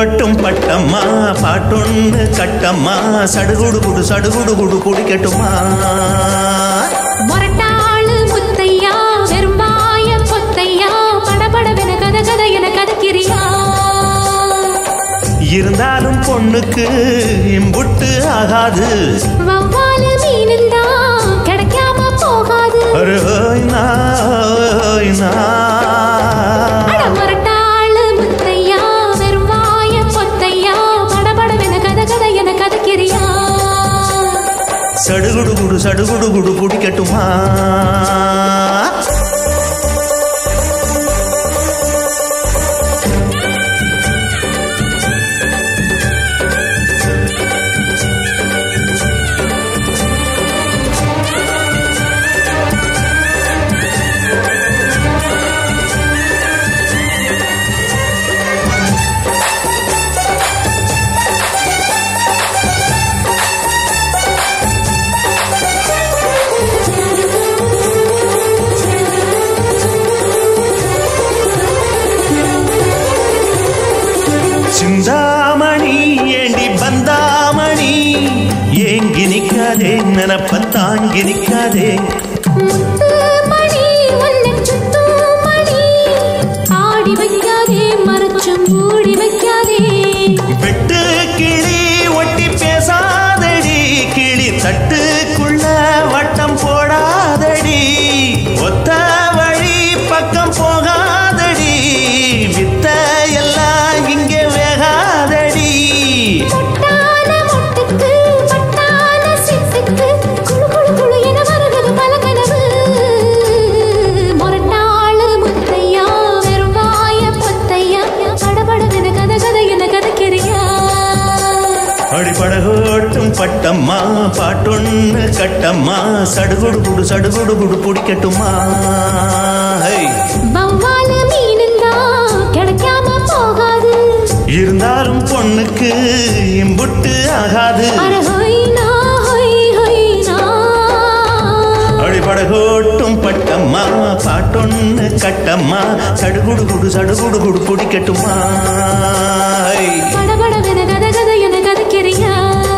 படகோட்டும் பட்டம்மா பாட்டொன்னு கட்டம்மா சடுகுடு குடு சடுகுடு குடு குடிக்கட்டுமா மொரட்டாளு முத்தையா வெறும்பாய பொத்தையா படபடவென கத கத என கதக்கிறியா இருந்தாலும் பொண்ணுக்கு இம்புட்டு ஆகாது வவ்வாலு மீனுந்தா கிடைக்காம போகாது அரே, ஓய் நா, ஓய் நா. அட மொரட்டாளு முத்தையா வெறும்பாய பொத்தையா படபடவென கத கத என கதக்கிறியா சடுகுடு குடு சடுகுடு குடு குடிக்கட்டுமா சிந்தாமணி ஏண்டி பந்தாமணி ஏங்கி நிக்காதே நினப்ப தாங்கி நிக்காதே முத்து மணி உன்னை சுத்தும் மணி ஆடி வைக்காதே மறைச்சும் மூடி வைக்காதே வெட்டு கிளி ஒட்டி பேசாதடி கிளி தட்டுக்குள்ள வட்டம் போடாதடி ஒத்த வழி பக்கம் போகாதடி வித்த எல்லாம் இங்கே வேகாதடி பொட்டான மொட்டுக்கு பட்டான சிட்டுக்கு குளு குளு குளு என வருகிறது பல கனவு மொரட்டாளு முத்தையா வெறும் வாய பொத்தையா படபடவென கத கத என கதக்கிறியா அடிப்படகோட்டும் பட்டம்மா பாட்டொன்னு கட்டம்மா சடுகுடு குடு சடுகுடு குடு பிடிக்கட்டுமா ஹை. வவ்வாலு மீனுந்தா கிடைக்காம போகாது இருந்தாலும் பொண்ணுக்கு இம்புட்டு ஆகாது அர ஹொய்னா ஹொய் ஹொய்னா அடிபடகோட்டும் பட்டம்மா பாட்டொன்னு கட்டம்மா சடுகுடு குடு சடுகுடு குடு பிடிக்கட்டுமா ஹை. படபடவென கத கத என கதக்கிறியா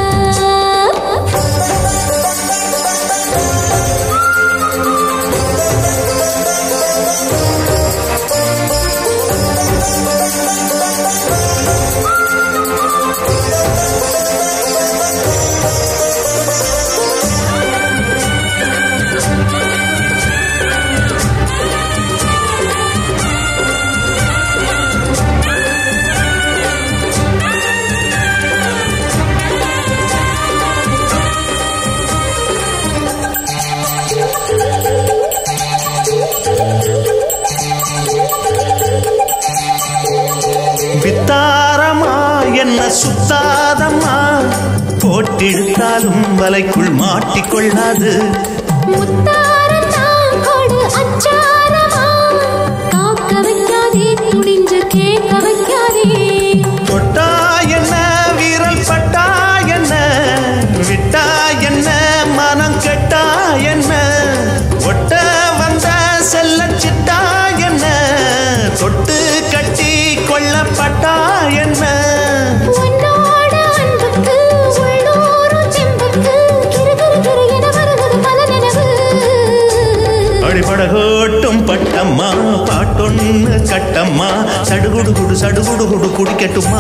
வித்தாரமா என்ன சுத்தாதம்மா போட்டிழுத்தாலும் வலைக்குள் மாட்டிக்கொள்ளாது முத்தாரத்தா கொடு அச்சாரமா காக்க வைக்காதே துணிஞ்சு கேட்க வைக்காதே தொட்டா என்ன வீரல் பட்டா என்ன விட்டா என்ன மனம் கெட்டா என்ன ஒட்ட வந்த செல்ல சிட்டா என்ன தொட்டு கட்டி கொள்ளப்பட்டா என்ன உன்னோட அன்புக்கு உள்ளூரும் செம்புக்கு கிரு கிரு கிரு என வருவது பல நினைவு அடிபடகோட்டும் பட்டம்மா பாட்டொன்னு கட்டம்மா சடுகுடு குடு சடுகுடு குடு குடிக்கட்டுமா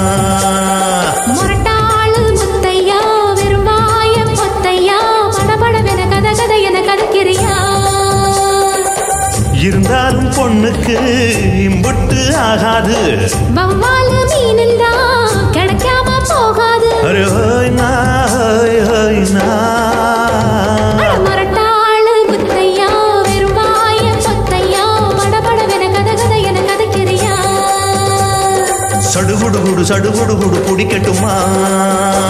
முரட்டாளு முத்தையா வெறும்பாய பொத்தையா படபடவென கத கத என கதக்கிறியா இருந்தாலும் பொண்ணுக்கு இம்புட்டு ஆகாது வவ்வாலு மீனுந்தா கிடைக்காம போகாது அரே ஹோய் நா, ஹோய் ஹோய் நா. அட முரட்டாளு முத்தையா வெறும்பாய பொத்தையா படபடவென கத கத என கதக்கிறியா சடுகுடு குடு சடுகுடு குடு குடிக்கட்டுமா